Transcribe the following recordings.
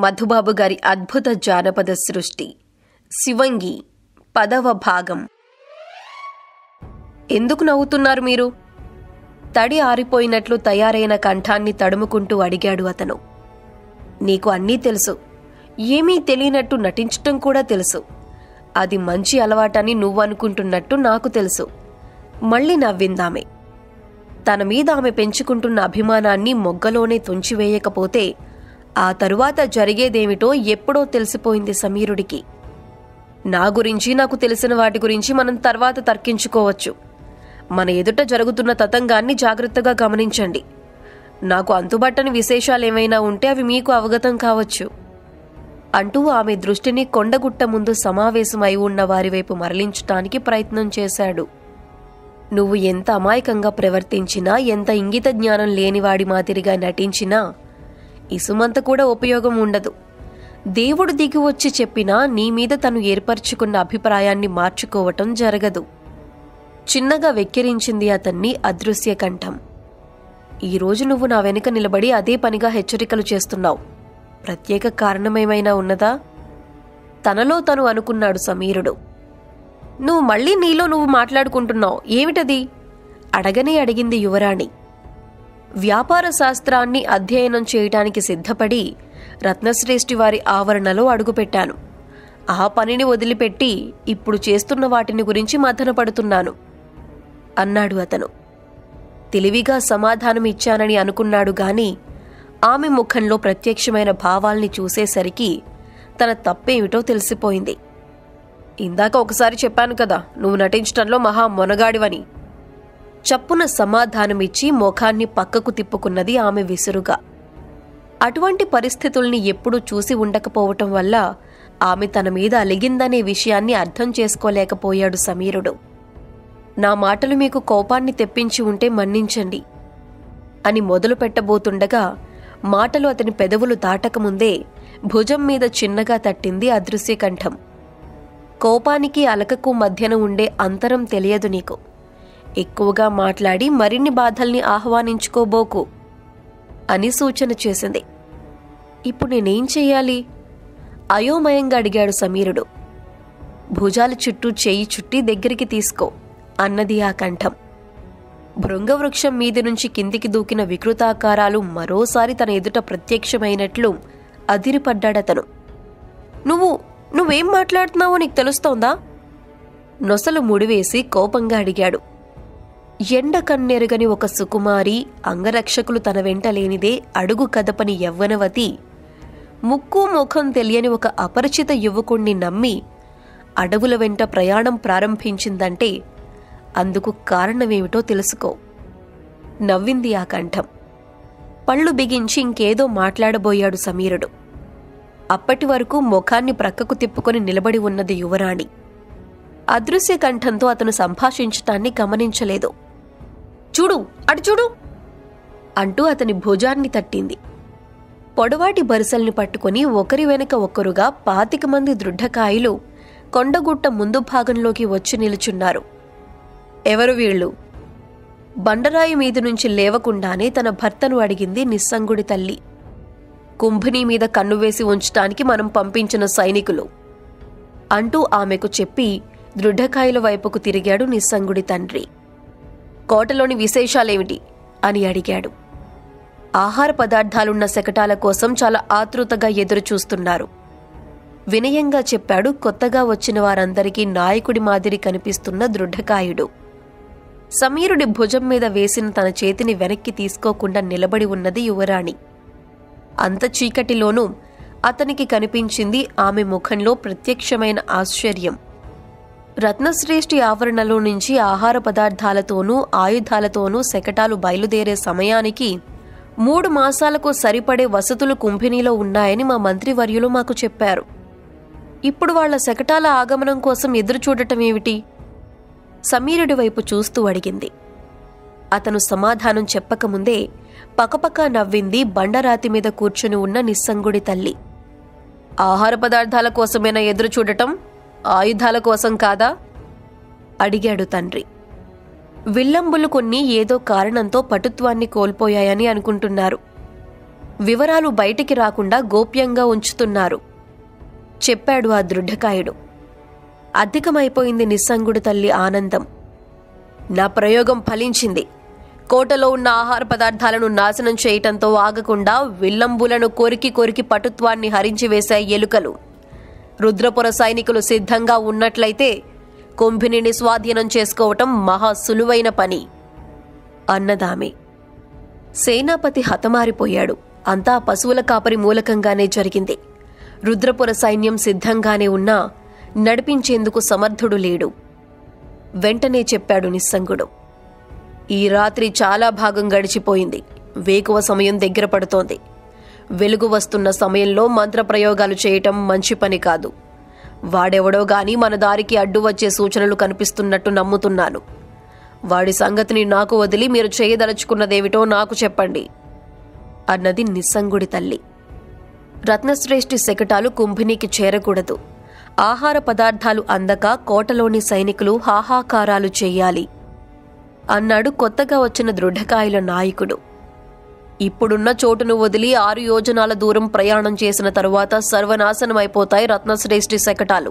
మధుబాబు గారి అద్భుత జానపద సృష్టి శివంగి పదవ భాగం ఎందుకు నవ్వుతున్నారు మీరు తడి ఆరిపోయినట్లు తయారైన కంఠాన్ని తడుముకుంటూ అడిగాడు అతను నీకు అన్నీ తెలుసు ఏమీ తెలియనట్టు నటించటం కూడా తెలుసు అది మంచి అలవాటని నువ్వు అనుకుంటున్నట్టు నాకు తెలుసు మళ్ళీ నవ్విందామె తన మీద ఆమె పెంచుకుంటున్న అభిమానాన్ని మొగ్గలోనే తుంచివేయకపోతే ఆ తరువాత జరిగేదేమిటో ఎప్పుడో తెలిసిపోయింది సమీరుడికి నా గురించి నాకు తెలిసిన వాటి గురించి మనం తర్వాత తర్కించుకోవచ్చు మన ఎదుట జరుగుతున్న తతంగాన్ని జాగ్రత్తగా గమనించండి నాకు అంతుబట్టని విశేషాలేమైనా ఉంటే అవి మీకు అవగతం కావచ్చు అంటూ ఆమె దృష్టిని కొండగుట్ట ముందు సమావేశమై ఉన్న వారి వైపు మరలించటానికి ప్రయత్నం చేశాడు నువ్వు ఎంత అమాయకంగా ప్రవర్తించినా ఎంత ఇంగిత జ్ఞానం లేనివాడి మాదిరిగా నటించినా ఇసుమంత కూడా ఉపయోగం ఉండదు దేవుడు దిగి వచ్చి చెప్పినా నీ మీద తను ఏర్పరచుకున్న అభిప్రాయాన్ని మార్చుకోవటం జరగదు చిన్నగా వెక్కిరించింది అతన్ని అదృశ్య కంఠం ఈరోజు నువ్వు నా వెనుక నిలబడి అదే పనిగా హెచ్చరికలు చేస్తున్నావు ప్రత్యేక కారణమేమైనా ఉన్నదా తనలో తను అనుకున్నాడు సమీరుడు నువ్వు మళ్ళీ నీలో నువ్వు మాట్లాడుకుంటున్నావు ఏమిటది అడగనే అడిగింది యువరాణి వ్యాపార శాస్త్రాన్ని అధ్యయనం చేయటానికి సిద్ధపడి రత్నశ్రేష్ఠి వారి ఆవరణలో అడుగుపెట్టాను ఆ పనిని వదిలిపెట్టి ఇప్పుడు చేస్తున్న వాటిని గురించి మథనపడుతున్నాను అన్నాడు అతను తెలివిగా సమాధానం ఇచ్చానని అనుకున్నాడు గాని ఆమె ముఖంలో ప్రత్యక్షమైన భావాల్ని చూసేసరికి తన తప్పేమిటో తెలిసిపోయింది ఇందాక ఒకసారి చెప్పాను కదా నువ్వు నటించటంలో మహా మొనగాడివని చప్పున సమాధానమిచ్చి ముఖాన్ని పక్కకు తిప్పుకున్నది ఆమె విసురుగా అటువంటి పరిస్థితుల్ని ఎప్పుడూ చూసి ఉండకపోవటం వల్ల ఆమె తన మీద అలిగిందనే విషయాన్ని అర్థం చేసుకోలేకపోయాడు సమీరుడు నా మాటలు మీకు కోపాన్ని తెప్పించి ఉంటే మన్నించండి అని మొదలు పెట్టబోతుండగా మాటలు అతని పెదవులు దాటకముందే భుజం మీద చిన్నగా తట్టింది అదృశ్య కంఠం కోపానికి అలకకు మధ్యన ఉండే అంతరం తెలియదు నీకు ఎక్కువగా మాట్లాడి మరిన్ని బాధల్ని ఆహ్వానించుకోబోకు అని సూచన చేసింది ఇప్పుడు నేనేం చెయ్యాలి అయోమయంగా అడిగాడు సమీరుడు భుజాల చుట్టూ చెయ్యి చుట్టి దగ్గరికి తీసుకో అన్నది ఆ కంఠం భృంగవృక్షం మీది నుంచి కిందికి దూకిన వికృతాకారాలు మరోసారి తన ఎదుట ప్రత్యక్షమైనట్లు అదిరిపడ్డాడతను నువ్వు నువ్వేం మాట్లాడుతున్నావో నీకు తెలుస్తోందా నొసలు ముడివేసి కోపంగా అడిగాడు ఎండ కన్నెరుగని ఒక సుకుమారి అంగరక్షకులు తన వెంట లేనిదే అడుగు కదపని యవ్వనవతి ముక్కు ముఖం తెలియని ఒక అపరిచిత యువకుణ్ణి నమ్మి అడవుల వెంట ప్రయాణం ప్రారంభించిందంటే అందుకు కారణమేమిటో తెలుసుకో నవ్వింది ఆ కంఠం పళ్ళు బిగించి ఇంకేదో మాట్లాడబోయాడు సమీరుడు అప్పటి వరకు ముఖాన్ని ప్రక్కకు తిప్పుకొని నిలబడి ఉన్నది యువరాణి అదృశ్య కంఠంతో అతను సంభాషించటాన్ని గమనించలేదు చూడు అటు చూడు అంటూ అతని భుజాన్ని తట్టింది పొడవాటి బరిసల్ని పట్టుకుని ఒకరి వెనుక ఒకరుగా పాతిక మంది దృఢకాయలు కొండగుట్ట ముందు భాగంలోకి వచ్చి నిలుచున్నారు ఎవరు వీళ్ళు బండరాయి మీద నుంచి లేవకుండానే తన భర్తను అడిగింది నిస్సంగుడి తల్లి కుంభిని మీద కన్ను వేసి ఉంచటానికి మనం పంపించిన సైనికులు అంటూ ఆమెకు చెప్పి దృఢకాయల వైపుకు తిరిగాడు నిస్సంగుడి తండ్రి కోటలోని విశేషాలేమిటి అని అడిగాడు ఆహార పదార్థాలున్న శకటాల కోసం చాలా ఆతృతగా ఎదురుచూస్తున్నారు వినయంగా చెప్పాడు కొత్తగా వచ్చిన వారందరికీ నాయకుడి మాదిరి కనిపిస్తున్న దృఢకాయుడు సమీరుడి భుజం మీద వేసిన తన చేతిని వెనక్కి తీసుకోకుండా నిలబడి ఉన్నది యువరాణి అంత చీకటిలోనూ అతనికి కనిపించింది ఆమె ముఖంలో ప్రత్యక్షమైన ఆశ్చర్యం రత్నశ్రేష్ఠి ఆవరణలో నుంచి ఆహార పదార్థాలతోనూ ఆయుధాలతోనూ శకటాలు బయలుదేరే సమయానికి మూడు మాసాలకు సరిపడే వసతులు కుంభినీలో ఉన్నాయని మా మంత్రివర్యులు మాకు చెప్పారు ఇప్పుడు వాళ్ల శకటాల ఆగమనం కోసం ఎదురు చూడటం ఏమిటి సమీరుడి వైపు చూస్తూ అడిగింది అతను సమాధానం చెప్పకముందే పకపక నవ్వింది బండరాతి మీద కూర్చుని ఉన్న నిస్సంగుడి తల్లి ఆహార పదార్థాల కోసమేనా ఎదురు చూడటం ఆయుధాల కోసం కాదా అడిగాడు తండ్రి విల్లంబులు కొన్ని ఏదో కారణంతో పటుత్వాన్ని కోల్పోయాయని అనుకుంటున్నారు వివరాలు బయటికి రాకుండా గోప్యంగా ఉంచుతున్నారు చెప్పాడు ఆ దృఢకాయుడు అధికమైపోయింది నిస్సంగుడి తల్లి ఆనందం నా ప్రయోగం ఫలించింది కోటలో ఉన్న ఆహార పదార్థాలను నాశనం చేయటంతో ఆగకుండా విల్లంబులను కొరికి కొరికి పటుత్వాన్ని హరించి వేశాయి ఎలుకలు రుద్రపుర సైనికులు సిద్ధంగా ఉన్నట్లయితే కుంభినిని స్వాధీనం చేసుకోవటం మహా సులువైన పని అన్నదామె సేనాపతి హతమారిపోయాడు అంతా పశువుల కాపరి మూలకంగానే జరిగింది రుద్రపుర సైన్యం సిద్ధంగానే ఉన్నా నడిపించేందుకు సమర్థుడు లేడు వెంటనే చెప్పాడు నిస్సంగుడు ఈ రాత్రి చాలా భాగం గడిచిపోయింది వేకువ సమయం దగ్గర పడుతోంది వెలుగు వస్తున్న సమయంలో మంత్రప్రయోగాలు చేయటం మంచి పని కాదు వాడెవడో గాని మన దారికి అడ్డు వచ్చే సూచనలు కనిపిస్తున్నట్టు నమ్ముతున్నాను వాడి సంగతిని నాకు వదిలి మీరు చేయదలుచుకున్నదేమిటో నాకు చెప్పండి అన్నది నిస్సంగుడి తల్లి రత్నశ్రేష్ఠి శకటాలు కుంభినికి చేరకూడదు ఆహార పదార్థాలు అందక కోటలోని సైనికులు హాహాకారాలు చెయ్యాలి అన్నాడు కొత్తగా వచ్చిన దృఢకాయల నాయకుడు ఇప్పుడున్న చోటును వదిలి ఆరు యోజనాల దూరం ప్రయాణం చేసిన తరువాత సర్వనాశనమైపోతాయి రత్నశ్రేష్ఠి శకటాలు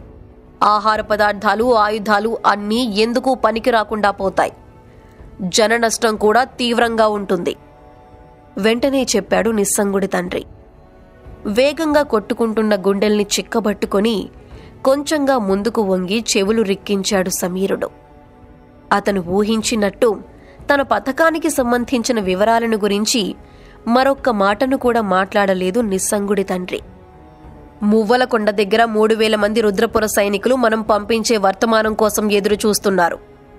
ఆహార పదార్థాలు ఆయుధాలు అన్నీ ఎందుకు పనికి రాకుండా పోతాయి జన నష్టం కూడా తీవ్రంగా ఉంటుంది వెంటనే చెప్పాడు నిస్సంగుడి తండ్రి వేగంగా కొట్టుకుంటున్న గుండెల్ని చిక్కబట్టుకొని కొంచెంగా ముందుకు వంగి చెవులు రిక్కించాడు సమీరుడు అతను ఊహించినట్టు తన పథకానికి సంబంధించిన వివరాలను గురించి మరొక్క మాటను కూడా మాట్లాడలేదు నిస్సంగుడి తండ్రి మువ్వలకొండ దగ్గర మూడు వేల మంది రుద్రపుర సైనికులు మనం పంపించే వర్తమానం కోసం ఎదురు చూస్తున్నారు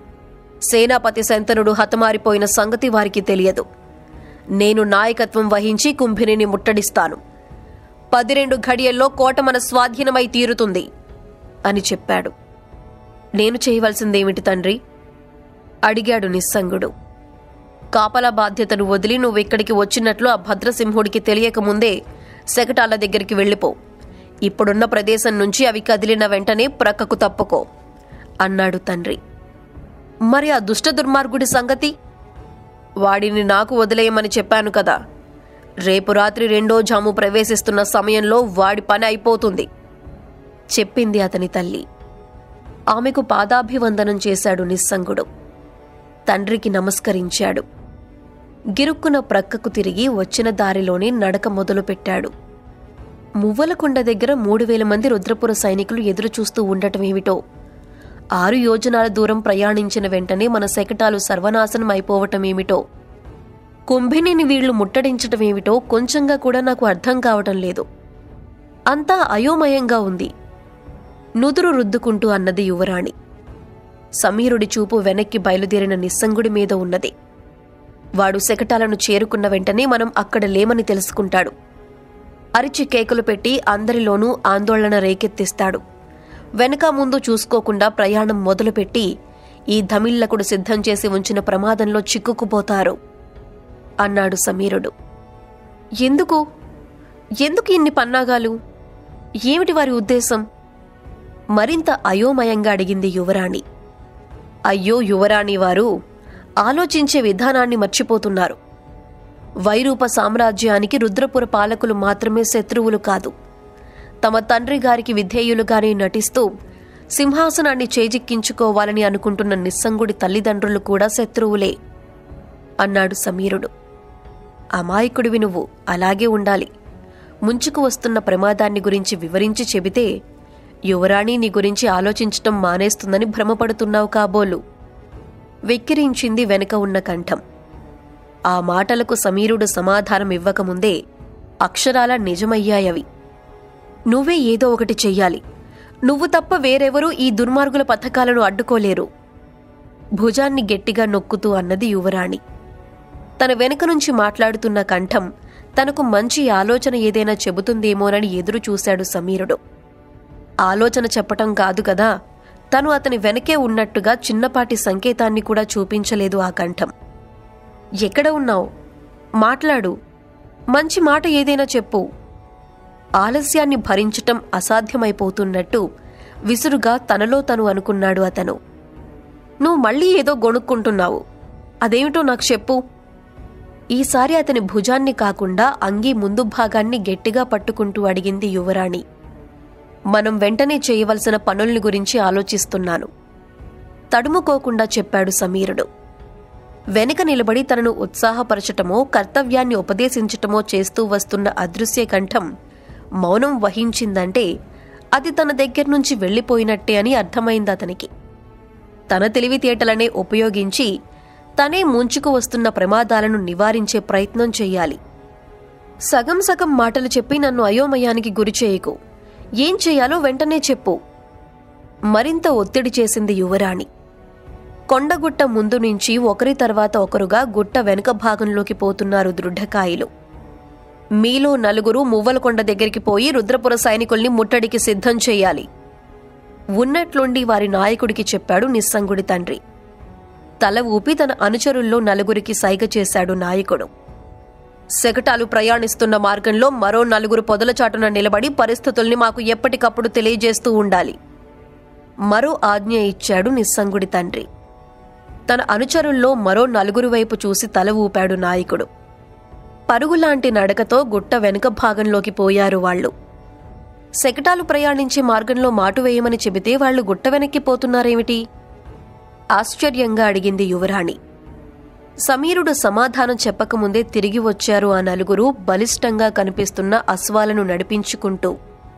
సేనాపతి శంతనుడు హతమారిపోయిన సంగతి వారికి తెలియదు నేను నాయకత్వం వహించి కుంభినిని ముట్టడిస్తాను పదిరెండు ఘడియల్లో కోట మన స్వాధీనమై తీరుతుంది అని చెప్పాడు నేను చేయవలసిందేమిటి తండ్రి అడిగాడు నిస్సంగుడు కాపలా బాధ్యతను వదిలి నువ్వెక్కడికి వచ్చినట్లు ఆ భద్రసింహుడికి తెలియకముందే శకటాల దగ్గరికి వెళ్ళిపో ఇప్పుడున్న ప్రదేశం నుంచి అవి కదిలిన వెంటనే ప్రక్కకు తప్పుకో అన్నాడు తండ్రి మరి ఆ దుష్ట దుర్మార్గుడి సంగతి వాడిని నాకు వదిలేయమని చెప్పాను కదా రేపు రాత్రి రెండో జాము ప్రవేశిస్తున్న సమయంలో వాడి పని అయిపోతుంది చెప్పింది అతని తల్లి ఆమెకు పాదాభివందనం చేశాడు నిస్సంగుడు తండ్రికి నమస్కరించాడు గిరుక్కున ప్రక్కకు తిరిగి వచ్చిన దారిలోనే నడక మొదలుపెట్టాడు మువ్వలకొండ దగ్గర మూడు వేల మంది రుద్రపుర సైనికులు ఎదురు చూస్తూ ఉండటమేమిటో ఆరు యోజనాల దూరం ప్రయాణించిన వెంటనే మన శకటాలు సర్వనాశనం అయిపోవటమేమిటో కుంభినిని వీళ్లు ముట్టడించటమేమిటో కొంచెంగా కూడా నాకు అర్థం కావటం లేదు అంతా అయోమయంగా ఉంది నుదురు రుద్దుకుంటూ అన్నది యువరాణి సమీరుడి చూపు వెనక్కి బయలుదేరిన నిస్సంగుడి మీద ఉన్నది వాడు శకటాలను చేరుకున్న వెంటనే మనం అక్కడ లేమని తెలుసుకుంటాడు అరిచి కేకులు పెట్టి అందరిలోనూ ఆందోళన రేకెత్తిస్తాడు వెనక ముందు చూసుకోకుండా ప్రయాణం మొదలుపెట్టి ఈ ధమిళ్లకుడు సిద్ధం చేసి ఉంచిన ప్రమాదంలో చిక్కుకుపోతారు అన్నాడు సమీరుడు ఎందుకు ఎందుకు ఇన్ని పన్నాగాలు ఏమిటి వారి ఉద్దేశం మరింత అయోమయంగా అడిగింది యువరాణి అయ్యో యువరాణి వారు ఆలోచించే విధానాన్ని మర్చిపోతున్నారు వైరూప సామ్రాజ్యానికి రుద్రపుర పాలకులు మాత్రమే శత్రువులు కాదు తమ తండ్రి గారికి విధేయులుగానే నటిస్తూ సింహాసనాన్ని చేజిక్కించుకోవాలని అనుకుంటున్న నిస్సంగుడి తల్లిదండ్రులు కూడా శత్రువులే అన్నాడు సమీరుడు అమాయకుడివి నువ్వు అలాగే ఉండాలి ముంచుకు వస్తున్న ప్రమాదాన్ని గురించి వివరించి చెబితే యువరాణి నీ గురించి ఆలోచించటం మానేస్తుందని భ్రమపడుతున్నావు కాబోలు వెక్కిరించింది వెనుక ఉన్న కంఠం ఆ మాటలకు సమీరుడు సమాధానం ఇవ్వకముందే అక్షరాల నిజమయ్యాయవి నువ్వే ఏదో ఒకటి చెయ్యాలి నువ్వు తప్ప వేరెవరూ ఈ దుర్మార్గుల పథకాలను అడ్డుకోలేరు భుజాన్ని గట్టిగా నొక్కుతూ అన్నది యువరాణి తన వెనుక నుంచి మాట్లాడుతున్న కంఠం తనకు మంచి ఆలోచన ఏదైనా చెబుతుందేమోనని ఎదురు చూశాడు సమీరుడు ఆలోచన చెప్పటం కాదు కదా తను అతని వెనకే ఉన్నట్టుగా చిన్నపాటి సంకేతాన్ని కూడా చూపించలేదు ఆ కంఠం ఎక్కడ ఉన్నావు మాట్లాడు మంచి మాట ఏదైనా చెప్పు ఆలస్యాన్ని భరించటం అసాధ్యమైపోతున్నట్టు విసురుగా తనలో తను అనుకున్నాడు అతను నువ్వు మళ్ళీ ఏదో గొణుక్కుంటున్నావు అదేమిటో నాకు చెప్పు ఈసారి అతని భుజాన్ని కాకుండా అంగీ ముందు భాగాన్ని గట్టిగా పట్టుకుంటూ అడిగింది యువరాణి మనం వెంటనే చేయవలసిన పనుల్ని గురించి ఆలోచిస్తున్నాను తడుముకోకుండా చెప్పాడు సమీరుడు వెనుక నిలబడి తనను ఉత్సాహపరచటమో కర్తవ్యాన్ని ఉపదేశించటమో చేస్తూ వస్తున్న అదృశ్య కంఠం మౌనం వహించిందంటే అది తన దగ్గర నుంచి వెళ్ళిపోయినట్టే అని అర్థమైంది అతనికి తన తెలివితేటలనే ఉపయోగించి తనే ముంచుకు వస్తున్న ప్రమాదాలను నివారించే ప్రయత్నం చెయ్యాలి సగం సగం మాటలు చెప్పి నన్ను అయోమయానికి గురి చేయకు ఏం చేయాలో వెంటనే చెప్పు మరింత ఒత్తిడి చేసింది యువరాణి కొండగుట్ట ముందు నుంచి ఒకరి తర్వాత ఒకరుగా గుట్ట వెనుక భాగంలోకి పోతున్నారు దృఢకాయలు మీలో నలుగురు మువ్వలకొండ దగ్గరికి పోయి రుద్రపుర సైనికుల్ని ముట్టడికి సిద్ధం చేయాలి ఉన్నట్లుండి వారి నాయకుడికి చెప్పాడు నిస్సంగుడి తండ్రి తల ఊపి తన అనుచరుల్లో నలుగురికి సైగ చేశాడు నాయకుడు శకటాలు ప్రయాణిస్తున్న మార్గంలో మరో నలుగురు పొదల చాటున నిలబడి పరిస్థితుల్ని మాకు ఎప్పటికప్పుడు తెలియజేస్తూ ఉండాలి మరో ఆజ్ఞ ఇచ్చాడు నిస్సంగుడి తండ్రి తన అనుచరుల్లో మరో నలుగురు వైపు చూసి తల ఊపాడు నాయకుడు పరుగులాంటి నడకతో గుట్ట వెనుక భాగంలోకి పోయారు వాళ్ళు శకటాలు ప్రయాణించే మార్గంలో మాటు వేయమని చెబితే వాళ్ళు గుట్ట వెనక్కి పోతున్నారేమిటి ఆశ్చర్యంగా అడిగింది యువరాణి సమీరుడు సమాధానం చెప్పకముందే తిరిగి వచ్చారు ఆ నలుగురు బలిష్టంగా కనిపిస్తున్న అశ్వాలను నడిపించుకుంటూ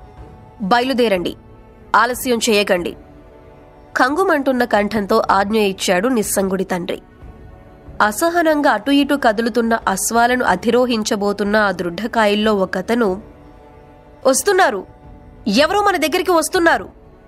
బయలుదేరండి ఆలస్యం చేయకండి కంగుమంటున్న కంఠంతో ఆజ్ఞ ఇచ్చాడు నిస్సంగుడి తండ్రి అసహనంగా అటు ఇటు కదులుతున్న అశ్వాలను అధిరోహించబోతున్న ఆ దృఢకాయల్లో ఒకతను వస్తున్నారు ఎవరో మన దగ్గరికి వస్తున్నారు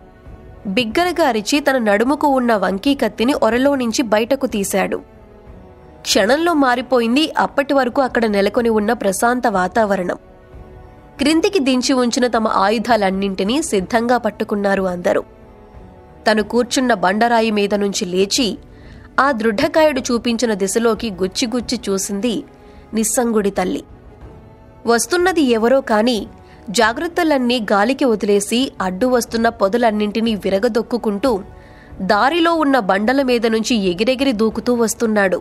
బిగ్గరగా అరిచి తన నడుముకు ఉన్న వంకీ కత్తిని ఒరలో నుంచి బయటకు తీశాడు క్షణంలో మారిపోయింది అప్పటి వరకు అక్కడ నెలకొని ఉన్న ప్రశాంత వాతావరణం క్రిందికి దించి ఉంచిన తమ ఆయుధాలన్నింటినీ సిద్ధంగా పట్టుకున్నారు అందరూ తను కూర్చున్న బండరాయి మీద నుంచి లేచి ఆ దృఢకాయుడు చూపించిన దిశలోకి గుచ్చిగుచ్చి చూసింది నిస్సంగుడి తల్లి వస్తున్నది ఎవరో కాని జాగ్రత్తలన్నీ గాలికి వదిలేసి అడ్డు వస్తున్న పొదలన్నింటినీ విరగదొక్కుకుంటూ దారిలో ఉన్న బండల మీద నుంచి ఎగిరెగిరి దూకుతూ వస్తున్నాడు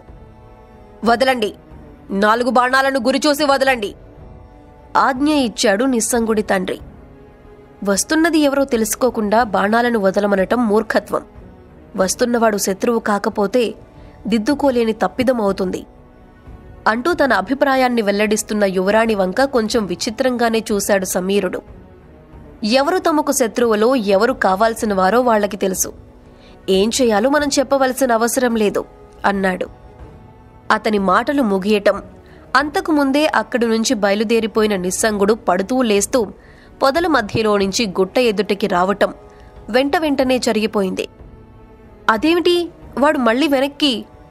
వదలండి నాలుగు బాణాలను గురిచూసి వదలండి ఆజ్ఞ ఇచ్చాడు నిస్సంగుడి తండ్రి వస్తున్నది ఎవరో తెలుసుకోకుండా బాణాలను వదలమనటం మూర్ఖత్వం వస్తున్నవాడు శత్రువు కాకపోతే దిద్దుకోలేని తప్పిదం అవుతుంది అంటూ తన అభిప్రాయాన్ని వెల్లడిస్తున్న యువరాణి వంక కొంచెం విచిత్రంగానే చూశాడు సమీరుడు ఎవరు తమకు శత్రువులో ఎవరు కావాల్సిన వారో వాళ్ళకి తెలుసు ఏం చేయాలో మనం చెప్పవలసిన అవసరం లేదు అన్నాడు అతని మాటలు ముగియటం అంతకు ముందే అక్కడి నుంచి బయలుదేరిపోయిన నిస్సంగుడు పడుతూ లేస్తూ పొదల మధ్యలో నుంచి గుట్ట ఎదుటికి రావటం వెంట వెంటనే జరిగిపోయింది అదేమిటి వాడు మళ్ళీ వెనక్కి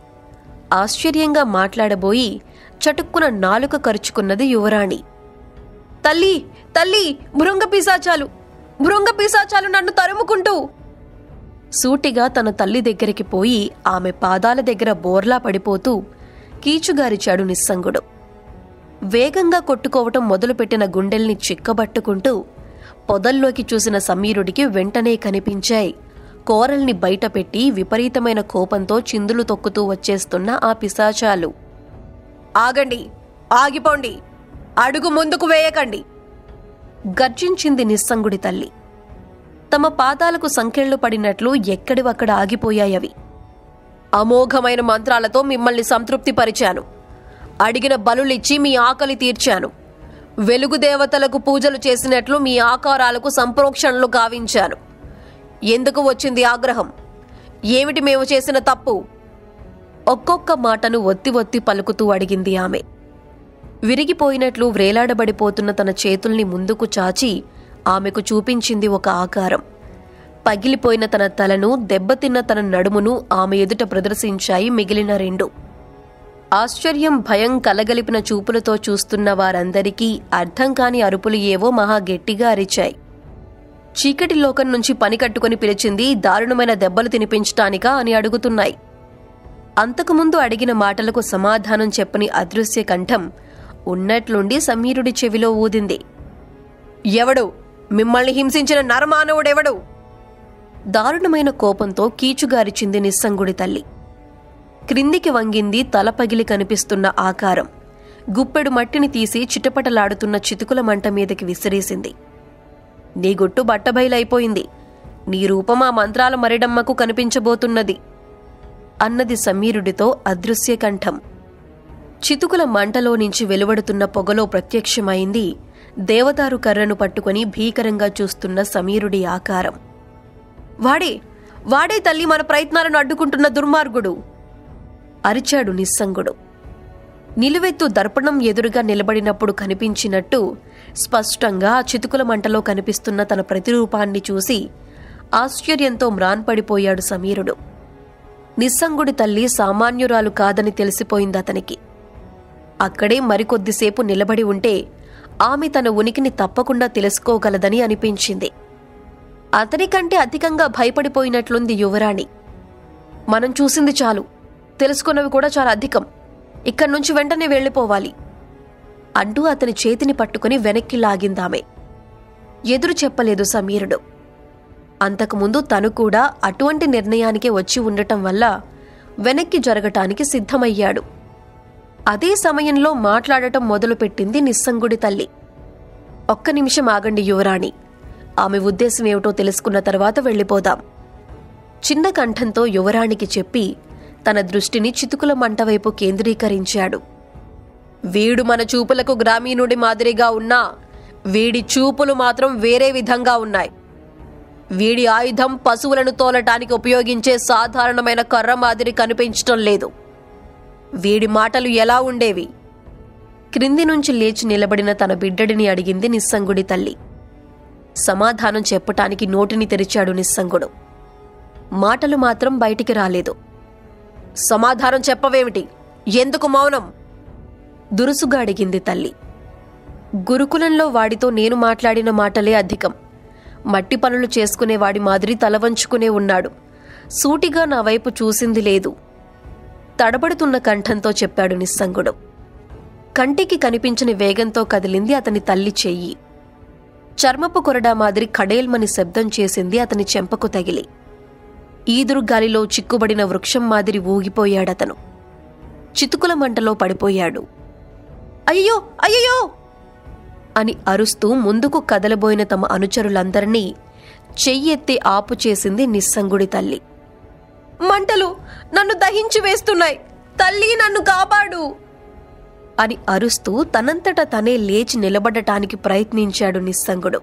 ఆశ్చర్యంగా మాట్లాడబోయి చటుక్కున నాలుక కరుచుకున్నది యువరాణి తల్లి తల్లి భృంగ పిశాచాలు భృంగ పిశాచాలు నన్ను తరుముకుంటూ సూటిగా తన తల్లి దగ్గరికి పోయి ఆమె పాదాల దగ్గర బోర్లా పడిపోతూ కీచుగారిచాడు నిస్సంగుడు వేగంగా కొట్టుకోవటం మొదలుపెట్టిన గుండెల్ని చిక్కబట్టుకుంటూ పొదల్లోకి చూసిన సమీరుడికి వెంటనే కనిపించాయి కోరల్ని బయటపెట్టి విపరీతమైన కోపంతో చిందులు తొక్కుతూ వచ్చేస్తున్న ఆ పిశాచాలు ఆగండి ఆగిపోండి అడుగు ముందుకు వేయకండి గర్జించింది నిస్సంగుడి తల్లి తమ పాదాలకు సంకెళ్లు పడినట్లు ఎక్కడివక్కడ ఆగిపోయాయవి అమోఘమైన మంత్రాలతో మిమ్మల్ని సంతృప్తిపరిచాను అడిగిన బలులిచ్చి మీ ఆకలి తీర్చాను వెలుగు దేవతలకు పూజలు చేసినట్లు మీ ఆకారాలకు సంప్రోక్షణలు గావించాను ఎందుకు వచ్చింది ఆగ్రహం ఏమిటి మేము చేసిన తప్పు ఒక్కొక్క మాటను ఒత్తి ఒత్తి పలుకుతూ అడిగింది ఆమె విరిగిపోయినట్లు వ్రేలాడబడిపోతున్న తన చేతుల్ని ముందుకు చాచి ఆమెకు చూపించింది ఒక ఆకారం పగిలిపోయిన తన తలను దెబ్బతిన్న తన నడుమును ఆమె ఎదుట ప్రదర్శించాయి మిగిలిన రెండు ఆశ్చర్యం భయం కలగలిపిన చూపులతో చూస్తున్న వారందరికీ అర్థం కాని అరుపులు ఏవో మహా గట్టిగా అరిచాయి చీకటి లోకం నుంచి పని కట్టుకుని పిలిచింది దారుణమైన దెబ్బలు తినిపించటానికా అని అడుగుతున్నాయి అంతకుముందు అడిగిన మాటలకు సమాధానం చెప్పని అదృశ్య కంఠం ఉన్నట్లుండి సమీరుడి చెవిలో ఊదింది ఎవడు మిమ్మల్ని హింసించిన నరమానవుడెవడు దారుణమైన కోపంతో కీచుగారిచింది నిస్సంగుడి తల్లి క్రిందికి వంగింది తల పగిలి కనిపిస్తున్న ఆకారం గుప్పెడు మట్టిని తీసి చిటపటలాడుతున్న చితుకుల మంట మీదకి విసిరేసింది నీ గుట్టు బట్టబయలైపోయింది నీ రూపం ఆ మంత్రాల మరిడమ్మకు కనిపించబోతున్నది అన్నది సమీరుడితో అదృశ్య కంఠం చితుకుల మంటలో నుంచి వెలువడుతున్న పొగలో ప్రత్యక్షమైంది దేవదారు కర్రను పట్టుకొని భీకరంగా చూస్తున్న సమీరుడి ఆకారం వాడే వాడే తల్లి మన ప్రయత్నాలను అడ్డుకుంటున్న దుర్మార్గుడు అరిచాడు నిస్సంగుడు నిలువెత్తు దర్పణం ఎదురుగా నిలబడినప్పుడు కనిపించినట్టు స్పష్టంగా ఆ చితుకుల మంటలో కనిపిస్తున్న తన ప్రతిరూపాన్ని చూసి ఆశ్చర్యంతో మ్రాన్పడిపోయాడు సమీరుడు నిస్సంగుడి తల్లి సామాన్యురాలు కాదని తెలిసిపోయింది అతనికి అక్కడే మరికొద్దిసేపు నిలబడి ఉంటే ఆమె తన ఉనికిని తప్పకుండా తెలుసుకోగలదని అనిపించింది అతనికంటే అధికంగా భయపడిపోయినట్లుంది యువరాణి మనం చూసింది చాలు తెలుసుకున్నవి కూడా చాలా అధికం ఇక్కడి నుంచి వెంటనే వెళ్ళిపోవాలి అంటూ అతని చేతిని పట్టుకుని వెనక్కి లాగిందామె ఎదురు చెప్పలేదు సమీరుడు అంతకుముందు తను కూడా అటువంటి నిర్ణయానికే వచ్చి ఉండటం వల్ల వెనక్కి జరగటానికి సిద్ధమయ్యాడు అదే సమయంలో మాట్లాడటం మొదలుపెట్టింది నిస్సంగుడి తల్లి ఒక్క నిమిషం ఆగండి యువరాణి ఆమె ఉద్దేశం ఏమిటో తెలుసుకున్న తర్వాత వెళ్ళిపోదాం చిన్న కంఠంతో యువరాణికి చెప్పి తన దృష్టిని చితుకుల మంట వైపు కేంద్రీకరించాడు వీడు మన చూపులకు గ్రామీణుడి మాదిరిగా ఉన్నా వీడి చూపులు మాత్రం వేరే విధంగా ఉన్నాయి వీడి ఆయుధం పశువులను తోలటానికి ఉపయోగించే సాధారణమైన కర్ర మాదిరి కనిపించటం లేదు వీడి మాటలు ఎలా ఉండేవి క్రింది నుంచి లేచి నిలబడిన తన బిడ్డడిని అడిగింది నిస్సంగుడి తల్లి సమాధానం చెప్పటానికి నోటిని తెరిచాడు నిస్సంగుడు మాటలు మాత్రం బయటికి రాలేదు సమాధానం చెప్పవేమిటి ఎందుకు మౌనం దురుసుగా అడిగింది తల్లి గురుకులంలో వాడితో నేను మాట్లాడిన మాటలే అధికం మట్టి పనులు చేసుకునే వాడి మాదిరి తలవంచుకునే ఉన్నాడు సూటిగా నా వైపు చూసింది లేదు తడబడుతున్న కంఠంతో చెప్పాడు నిస్సంగుడు కంటికి కనిపించని వేగంతో కదిలింది అతని తల్లి చెయ్యి చర్మపు కొరడా మాదిరి కడేల్మని శబ్దం చేసింది అతని చెంపకు తగిలి ఈదురు గాలిలో చిక్కుబడిన వృక్షం మాదిరి ఊగిపోయాడతను చితుకుల మంటలో పడిపోయాడు అయ్యో అయ్యో అని అరుస్తూ ముందుకు కదలబోయిన తమ అనుచరులందరినీ చెయ్యెత్తి ఆపు చేసింది నిస్సంగుడి తల్లి మంటలు నన్ను దహించి వేస్తున్నాయి తల్లి నన్ను కాపాడు అని అరుస్తూ తనంతట తనే లేచి నిలబడటానికి ప్రయత్నించాడు నిస్సంగుడు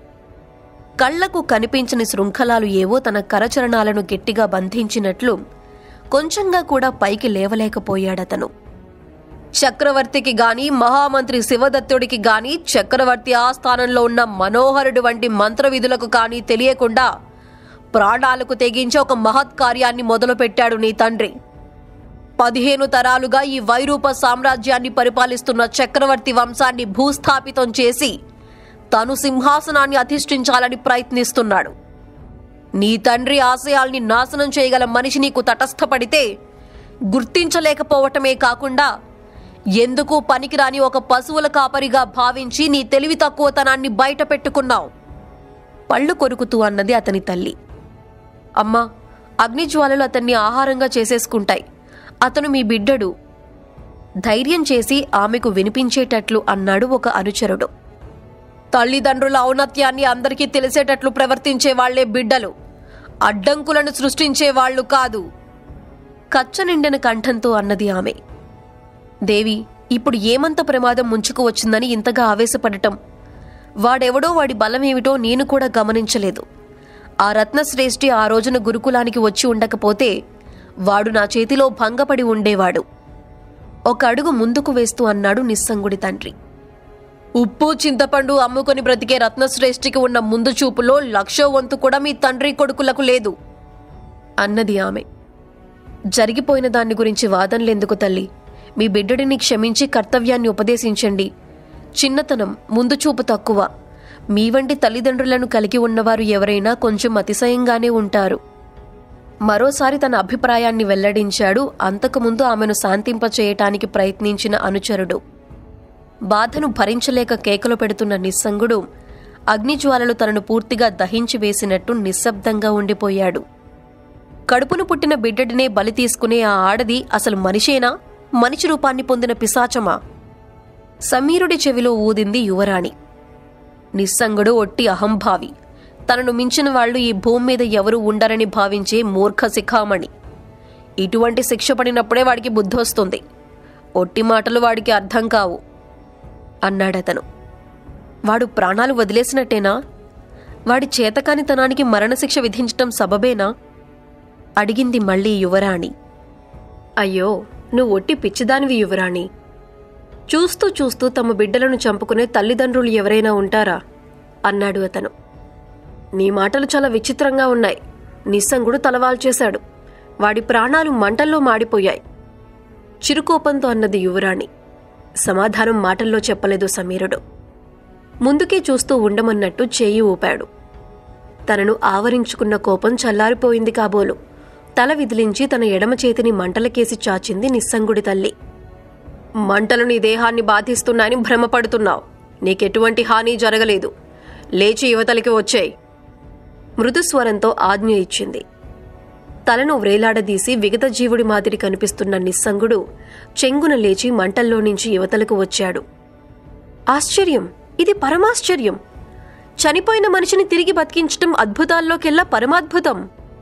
కళ్లకు కనిపించని శృంఖలాలు ఏవో తన కరచరణాలను గట్టిగా బంధించినట్లు కొంచెంగా కూడా పైకి లేవలేకపోయాడతను చక్రవర్తికి గాని మహామంత్రి శివదత్తుడికి గాని చక్రవర్తి ఆస్థానంలో ఉన్న మనోహరుడు వంటి మంత్రవిధులకు కానీ తెలియకుండా ప్రాణాలకు తెగించి ఒక మహత్కార్యాన్ని మొదలుపెట్టాడు నీ తండ్రి పదిహేను తరాలుగా ఈ వైరూప సామ్రాజ్యాన్ని పరిపాలిస్తున్న చక్రవర్తి వంశాన్ని భూస్థాపితం చేసి తను సింహాసనాన్ని అధిష్ఠించాలని ప్రయత్నిస్తున్నాడు నీ తండ్రి ఆశయాల్ని నాశనం చేయగల మనిషి నీకు తటస్థపడితే గుర్తించలేకపోవటమే కాకుండా ఎందుకు పనికిరాని ఒక పశువుల కాపరిగా భావించి నీ తెలివి తక్కువతనాన్ని బయట పెట్టుకున్నావు పళ్ళు కొరుకుతూ అన్నది అతని తల్లి అమ్మా అగ్నిజ్వాలలు అతన్ని ఆహారంగా చేసేసుకుంటాయి అతను మీ బిడ్డడు ధైర్యం చేసి ఆమెకు వినిపించేటట్లు అన్నాడు ఒక అనుచరుడు తల్లిదండ్రుల ఔన్నత్యాన్ని అందరికీ తెలిసేటట్లు ప్రవర్తించే వాళ్లే బిడ్డలు అడ్డంకులను సృష్టించే వాళ్ళు కాదు కచ్చ నిండిన కంఠంతో అన్నది ఆమె దేవి ఇప్పుడు ఏమంత ప్రమాదం ముంచుకు వచ్చిందని ఇంతగా ఆవేశపడటం వాడెవడో వాడి బలమేమిటో నేను కూడా గమనించలేదు ఆ రత్నశ్రేష్ఠి ఆ రోజున గురుకులానికి వచ్చి ఉండకపోతే వాడు నా చేతిలో భంగపడి ఉండేవాడు ఒక అడుగు ముందుకు వేస్తూ అన్నాడు నిస్సంగుడి తండ్రి ఉప్పు చింతపండు అమ్ముకొని బ్రతికే రత్నశ్రేష్ఠికి ఉన్న ముందు చూపులో లక్షో వంతు కూడా మీ తండ్రి కొడుకులకు లేదు అన్నది ఆమె జరిగిపోయిన దాన్ని గురించి వాదనలెందుకు తల్లి మీ బిడ్డడిని క్షమించి కర్తవ్యాన్ని ఉపదేశించండి చిన్నతనం ముందు చూపు తక్కువ మీ వంటి తల్లిదండ్రులను కలిగి ఉన్నవారు ఎవరైనా కొంచెం అతిశయంగానే ఉంటారు మరోసారి తన అభిప్రాయాన్ని వెల్లడించాడు అంతకుముందు ఆమెను శాంతింపచేయటానికి ప్రయత్నించిన అనుచరుడు బాధను భరించలేక కేకలు పెడుతున్న నిస్సంగుడు అగ్నిజ్వాలలు తనను పూర్తిగా దహించి వేసినట్టు నిశ్శబ్దంగా ఉండిపోయాడు కడుపును పుట్టిన బిడ్డడినే బలి తీసుకునే ఆ ఆడది అసలు మనిషేనా మనిషి రూపాన్ని పొందిన పిశాచమా సమీరుడి చెవిలో ఊదింది యువరాణి నిస్సంగుడు ఒట్టి అహంభావి తనను మించిన వాళ్ళు ఈ భూమి మీద ఎవరూ ఉండరని భావించే మూర్ఖ శిఖామణి ఇటువంటి శిక్ష పడినప్పుడే వాడికి బుద్ధి వస్తుంది ఒట్టి మాటలు వాడికి అర్థం కావు అన్నాడతను వాడు ప్రాణాలు వదిలేసినట్టేనా వాడి చేతకానితనానికి మరణశిక్ష విధించటం సబబేనా అడిగింది మళ్ళీ యువరాణి అయ్యో నువ్వు ఒట్టి పిచ్చిదానివి యువరాణి చూస్తూ చూస్తూ తమ బిడ్డలను చంపుకునే తల్లిదండ్రులు ఎవరైనా ఉంటారా అన్నాడు అతను నీ మాటలు చాలా విచిత్రంగా ఉన్నాయి నిస్సంగుడు తలవాల్చేశాడు వాడి ప్రాణాలు మంటల్లో మాడిపోయాయి చిరుకోపంతో అన్నది యువరాణి సమాధానం మాటల్లో చెప్పలేదు సమీరుడు ముందుకే చూస్తూ ఉండమన్నట్టు చేయి ఊపాడు తనను ఆవరించుకున్న కోపం చల్లారిపోయింది కాబోలు తల విదిలించి తన ఎడమ చేతిని మంటలకేసి చాచింది నిస్సంగుడి తల్లి మంటలు నీ దేహాన్ని బాధిస్తున్నాయని భ్రమపడుతున్నావు నీకెటువంటి హాని జరగలేదు లేచి యువతలకి వచ్చాయి మృదుస్వరంతో ఆజ్ఞ ఇచ్చింది తలను వ్రేలాడదీసి విగత జీవుడి మాదిరి కనిపిస్తున్న నిస్సంగుడు చెంగున లేచి మంటల్లో నుంచి యువతలకు వచ్చాడు ఆశ్చర్యం ఇది పరమాశ్చర్యం చనిపోయిన మనిషిని తిరిగి బతికించటం అద్భుతాల్లోకెల్లా పరమాద్భుతం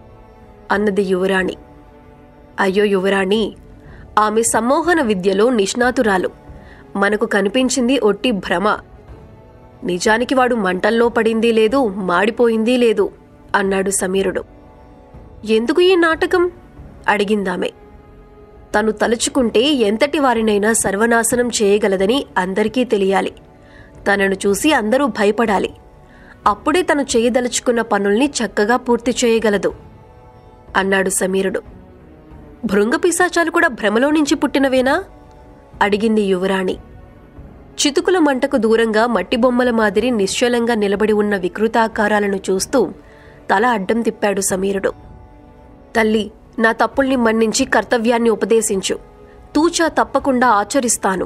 అన్నది యువరాణి అయ్యో యువరాణి ఆమె సమ్మోహన విద్యలో నిష్ణాతురాలు మనకు కనిపించింది ఒట్టి భ్రమ నిజానికి వాడు మంటల్లో పడింది లేదు మాడిపోయింది లేదు అన్నాడు సమీరుడు ఎందుకు ఈ నాటకం అడిగిందామె తను తలుచుకుంటే ఎంతటి వారినైనా సర్వనాశనం చేయగలదని అందరికీ తెలియాలి తనను చూసి అందరూ భయపడాలి అప్పుడే తను చేయదలుచుకున్న పనుల్ని చక్కగా పూర్తి చేయగలదు అన్నాడు సమీరుడు భృంగపిశాచాలు కూడా భ్రమలో నుంచి పుట్టినవేనా అడిగింది యువరాణి చితుకుల మంటకు దూరంగా మట్టి బొమ్మల మాదిరి నిశ్చలంగా నిలబడి ఉన్న వికృతాకారాలను చూస్తూ తల అడ్డం తిప్పాడు సమీరుడు తల్లి నా తప్పుల్ని మన్నించి కర్తవ్యాన్ని ఉపదేశించు తూచా తప్పకుండా ఆచరిస్తాను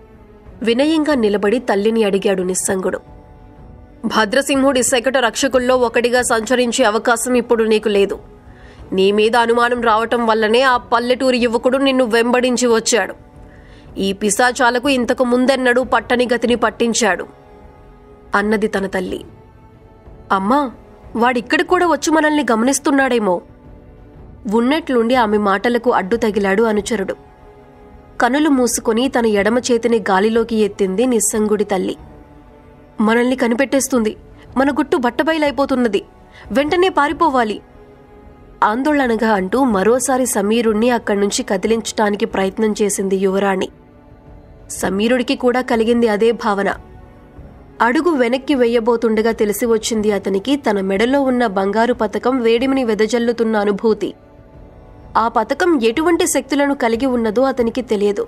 వినయంగా నిలబడి తల్లిని అడిగాడు నిస్సంగుడు భద్రసింహుడి శకట రక్షకుల్లో ఒకటిగా సంచరించే అవకాశం ఇప్పుడు నీకు లేదు నీ మీద అనుమానం రావటం వల్లనే ఆ పల్లెటూరి యువకుడు నిన్ను వెంబడించి వచ్చాడు ఈ పిశాచాలకు ఇంతకు ముందెన్నడూ పట్టని గతిని పట్టించాడు అన్నది తన తల్లి అమ్మా వాడిక్కడి కూడా వచ్చి మనల్ని గమనిస్తున్నాడేమో ఉన్నట్లుండి ఆమె మాటలకు అడ్డు తగిలాడు అనుచరుడు కనులు మూసుకొని తన ఎడమ చేతిని గాలిలోకి ఎత్తింది నిస్సంగుడి తల్లి మనల్ని కనిపెట్టేస్తుంది మన గుట్టు బట్టబయలైపోతున్నది వెంటనే పారిపోవాలి ఆందోళనగా అంటూ మరోసారి సమీరుణ్ణి అక్కడి నుంచి కదిలించటానికి ప్రయత్నం చేసింది యువరాణి సమీరుడికి కూడా కలిగింది అదే భావన అడుగు వెనక్కి వెయ్యబోతుండగా తెలిసి వచ్చింది అతనికి తన మెడలో ఉన్న బంగారు పతకం వేడిమిని వెదజల్లుతున్న అనుభూతి ఆ పతకం ఎటువంటి శక్తులను కలిగి ఉన్నదో అతనికి తెలియదు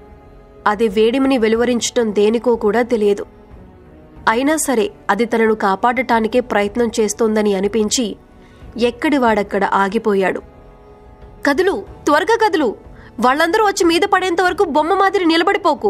అది వేడిమిని వెలువరించటం దేనికో కూడా తెలియదు అయినా సరే అది తనను కాపాడటానికే ప్రయత్నం చేస్తోందని అనిపించి ఎక్కడి వాడక్కడ ఆగిపోయాడు కదులు త్వరగా కదులు వాళ్ళందరూ వచ్చి మీద పడేంత వరకు బొమ్మ మాదిరి నిలబడిపోకు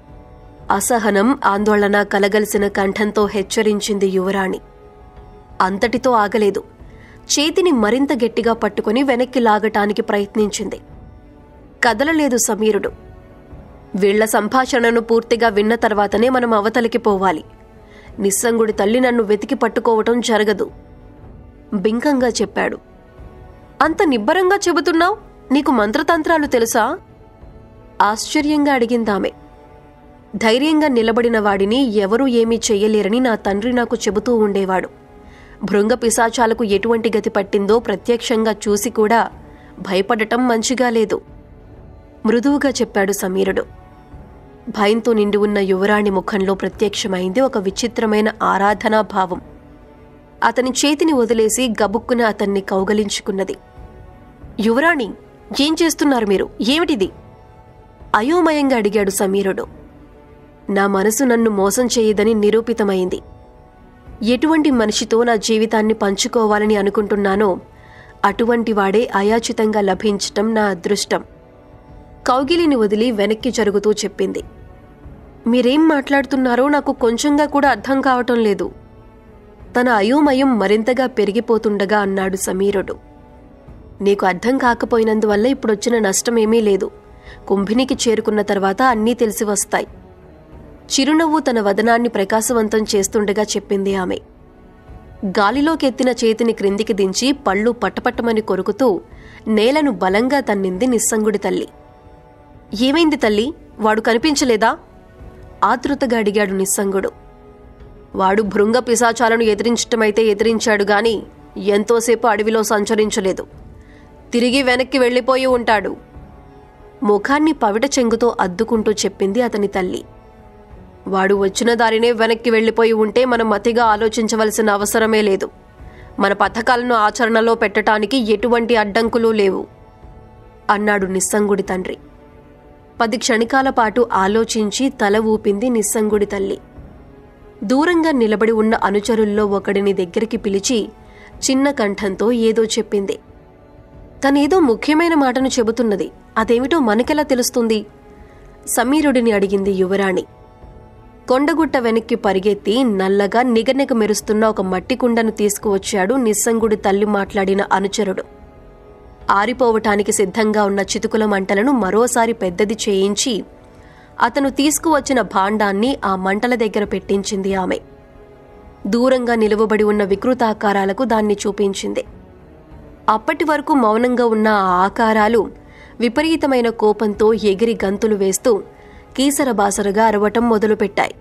అసహనం ఆందోళన కలగలిసిన కంఠంతో హెచ్చరించింది యువరాణి అంతటితో ఆగలేదు చేతిని మరింత గట్టిగా పట్టుకుని వెనక్కి లాగటానికి ప్రయత్నించింది కదలలేదు సమీరుడు వీళ్ల సంభాషణను పూర్తిగా విన్న తర్వాతనే మనం అవతలికి పోవాలి నిస్సంగుడి తల్లి నన్ను వెతికి పట్టుకోవటం జరగదు బింకంగా చెప్పాడు అంత నిబ్బరంగా చెబుతున్నావు నీకు మంత్రతంత్రాలు తెలుసా ఆశ్చర్యంగా అడిగిందామె ధైర్యంగా నిలబడిన వాడిని ఎవరూ ఏమీ చెయ్యలేరని నా తండ్రి నాకు చెబుతూ ఉండేవాడు భృంగ పిశాచాలకు ఎటువంటి గతి పట్టిందో ప్రత్యక్షంగా చూసి కూడా భయపడటం మంచిగా లేదు మృదువుగా చెప్పాడు సమీరుడు భయంతో నిండి ఉన్న యువరాణి ముఖంలో ప్రత్యక్షమైంది ఒక విచిత్రమైన ఆరాధనా భావం అతని చేతిని వదిలేసి గబుక్కున అతన్ని కౌగలించుకున్నది యువరాణి ఏం చేస్తున్నారు మీరు ఏమిటిది అయోమయంగా అడిగాడు సమీరుడు నా మనసు నన్ను మోసం చేయదని నిరూపితమైంది ఎటువంటి మనిషితో నా జీవితాన్ని పంచుకోవాలని అనుకుంటున్నానో అటువంటి వాడే అయాచితంగా లభించటం నా అదృష్టం కౌగిలిని వదిలి వెనక్కి జరుగుతూ చెప్పింది మీరేం మాట్లాడుతున్నారో నాకు కొంచెంగా కూడా అర్థం కావటం లేదు తన అయోమయం మరింతగా పెరిగిపోతుండగా అన్నాడు సమీరుడు నీకు అర్థం కాకపోయినందువల్ల ఇప్పుడొచ్చిన నష్టమేమీ లేదు కుంభినికి చేరుకున్న తర్వాత అన్నీ తెలిసి వస్తాయి చిరునవ్వు తన వదనాన్ని ప్రకాశవంతం చేస్తుండగా చెప్పింది ఆమె గాలిలోకెత్తిన చేతిని క్రిందికి దించి పళ్ళు పట్టపట్టమని కొరుకుతూ నేలను బలంగా తన్నింది నిస్సంగుడి తల్లి ఏమైంది తల్లి వాడు కనిపించలేదా ఆతృతగా అడిగాడు నిస్సంగుడు వాడు భృంగ పిశాచాలను ఎదిరించటమైతే ఎదిరించాడు గాని ఎంతోసేపు అడవిలో సంచరించలేదు తిరిగి వెనక్కి వెళ్ళిపోయి ఉంటాడు ముఖాన్ని పవిట చెంగుతో అద్దుకుంటూ చెప్పింది అతని తల్లి వాడు వచ్చిన దారినే వెనక్కి వెళ్ళిపోయి ఉంటే మనం అతిగా ఆలోచించవలసిన అవసరమే లేదు మన పథకాలను ఆచరణలో పెట్టటానికి ఎటువంటి అడ్డంకులు లేవు అన్నాడు నిస్సంగుడి తండ్రి పది క్షణికాల పాటు ఆలోచించి తల ఊపింది నిస్సంగుడి తల్లి దూరంగా నిలబడి ఉన్న అనుచరుల్లో ఒకడిని దగ్గరికి పిలిచి చిన్న కంఠంతో ఏదో చెప్పింది తనేదో ముఖ్యమైన మాటను చెబుతున్నది అదేమిటో మనకెలా తెలుస్తుంది సమీరుడిని అడిగింది యువరాణి కొండగుట్ట వెనక్కి పరిగెత్తి నల్లగా నిగనిగ మెరుస్తున్న ఒక మట్టి కుండను తీసుకువచ్చాడు నిస్సంగుడి తల్లి మాట్లాడిన అనుచరుడు ఆరిపోవటానికి సిద్ధంగా ఉన్న చితుకుల మంటలను మరోసారి పెద్దది చేయించి అతను తీసుకువచ్చిన భాండాన్ని ఆ మంటల దగ్గర పెట్టించింది ఆమె దూరంగా నిలువబడి ఉన్న వికృతాకారాలకు దాన్ని చూపించింది అప్పటి వరకు మౌనంగా ఉన్న ఆ ఆకారాలు విపరీతమైన కోపంతో ఎగిరి గంతులు వేస్తూ కీసరబాసరగా అరవటం మొదలుపెట్టాయి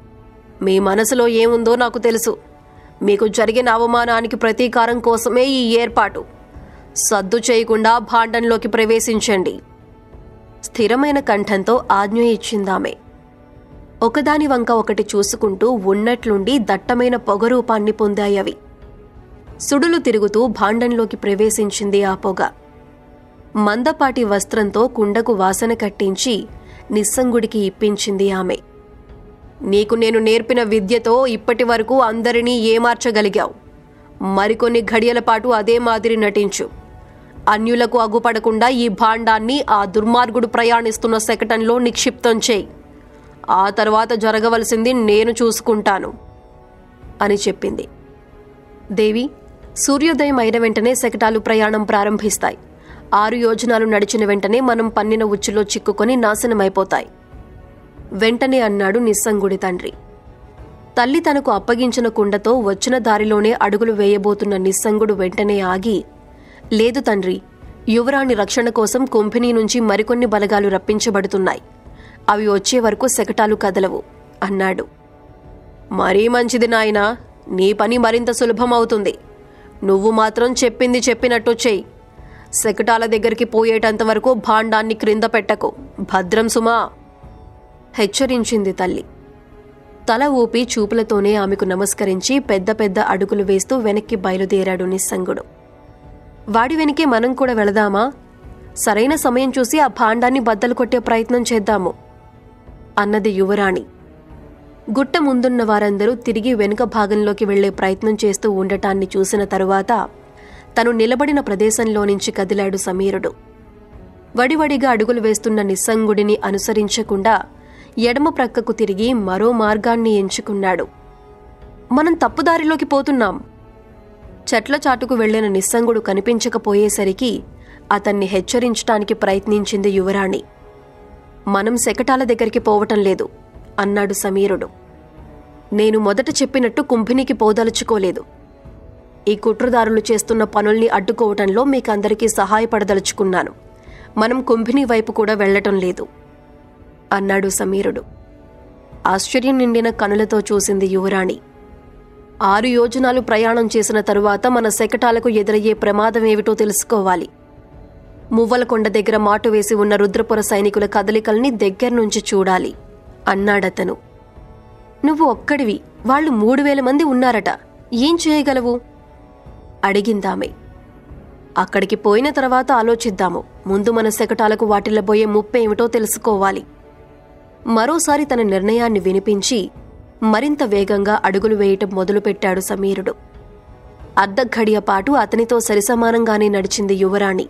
మీ మనసులో ఏముందో నాకు తెలుసు మీకు జరిగిన అవమానానికి ప్రతీకారం కోసమే ఈ ఏర్పాటు సద్దు చేయకుండా భాండంలోకి ప్రవేశించండి స్థిరమైన కంఠంతో ఆజ్ఞ ఇచ్చిందామె ఒకదాని వంక ఒకటి చూసుకుంటూ ఉన్నట్లుండి దట్టమైన పొగరూపాన్ని పొందాయి అవి సుడులు తిరుగుతూ భాండంలోకి ప్రవేశించింది ఆ పొగ మందపాటి వస్త్రంతో కుండకు వాసన కట్టించి నిస్సంగుడికి ఇప్పించింది ఆమె నీకు నేను నేర్పిన విద్యతో ఇప్పటి వరకు అందరినీ ఏమార్చగలిగావు మరికొన్ని ఘడియల పాటు అదే మాదిరి నటించు అన్యులకు అగుపడకుండా ఈ భాండాన్ని ఆ దుర్మార్గుడు ప్రయాణిస్తున్న శకటంలో నిక్షిప్తం చేయి ఆ తర్వాత జరగవలసింది నేను చూసుకుంటాను అని చెప్పింది దేవి సూర్యోదయం అయిన వెంటనే శకటాలు ప్రయాణం ప్రారంభిస్తాయి ఆరు యోజనాలు నడిచిన వెంటనే మనం పన్నిన ఉచ్చులో చిక్కుకొని నాశనమైపోతాయి వెంటనే అన్నాడు నిస్సంగుడి తండ్రి తల్లి తనకు అప్పగించిన కుండతో వచ్చిన దారిలోనే అడుగులు వేయబోతున్న నిస్సంగుడు వెంటనే ఆగి లేదు తండ్రి యువరాణి రక్షణ కోసం కుంభిని నుంచి మరికొన్ని బలగాలు రప్పించబడుతున్నాయి అవి వచ్చే వరకు శకటాలు కదలవు అన్నాడు మరీ మంచిది నాయనా నీ పని మరింత సులభమవుతుంది నువ్వు మాత్రం చెప్పింది చెప్పినట్టు చెయ్యి శకటాల దగ్గరికి పోయేటంత వరకు భాండాన్ని క్రింద పెట్టకు భద్రం సుమా హెచ్చరించింది తల్లి తల ఊపి చూపులతోనే ఆమెకు నమస్కరించి పెద్ద పెద్ద అడుగులు వేస్తూ వెనక్కి బయలుదేరాడు నిస్సంగుడు వాడి వెనకే మనం కూడా వెళదామా సరైన సమయం చూసి ఆ భాండాన్ని బద్దలు కొట్టే ప్రయత్నం చేద్దాము అన్నది యువరాణి గుట్ట ముందున్న వారందరూ తిరిగి వెనుక భాగంలోకి వెళ్లే ప్రయత్నం చేస్తూ ఉండటాన్ని చూసిన తరువాత తను నిలబడిన ప్రదేశంలో నుంచి కదిలాడు సమీరుడు వడివడిగా అడుగులు వేస్తున్న నిస్సంగుడిని అనుసరించకుండా ఎడమ ప్రక్కకు తిరిగి మరో మార్గాన్ని ఎంచుకున్నాడు మనం తప్పుదారిలోకి పోతున్నాం చెట్ల చాటుకు వెళ్లిన నిస్సంగుడు కనిపించకపోయేసరికి అతన్ని హెచ్చరించటానికి ప్రయత్నించింది యువరాణి మనం శకటాల దగ్గరికి పోవటం లేదు అన్నాడు సమీరుడు నేను మొదట చెప్పినట్టు కుంభినికి పోదలుచుకోలేదు ఈ కుట్రదారులు చేస్తున్న పనుల్ని అడ్డుకోవటంలో మీకందరికీ సహాయపడదలుచుకున్నాను మనం కుంభిని వైపు కూడా వెళ్లటం లేదు అన్నాడు సమీరుడు ఆశ్చర్యం నిండిన కనులతో చూసింది యువరాణి ఆరు యోజనాలు ప్రయాణం చేసిన తరువాత మన శకటాలకు ఎదురయ్యే ప్రమాదం ఏమిటో తెలుసుకోవాలి మువ్వలకొండ దగ్గర మాటు వేసి ఉన్న రుద్రపుర సైనికుల కదలికల్ని దగ్గర్నుంచి చూడాలి అన్నాడతను నువ్వు ఒక్కడివి వాళ్ళు మూడు వేల మంది ఉన్నారట ఏం చేయగలవు అడిగిందామె అక్కడికి పోయిన తర్వాత ఆలోచిద్దాము ముందు మన శకటాలకు వాటిల్లబోయే ముప్పేమిటో తెలుసుకోవాలి మరోసారి తన నిర్ణయాన్ని వినిపించి మరింత వేగంగా అడుగులు వేయటం మొదలుపెట్టాడు సమీరుడు అర్ధఘడియ పాటు అతనితో సరిసమానంగానే నడిచింది యువరాణి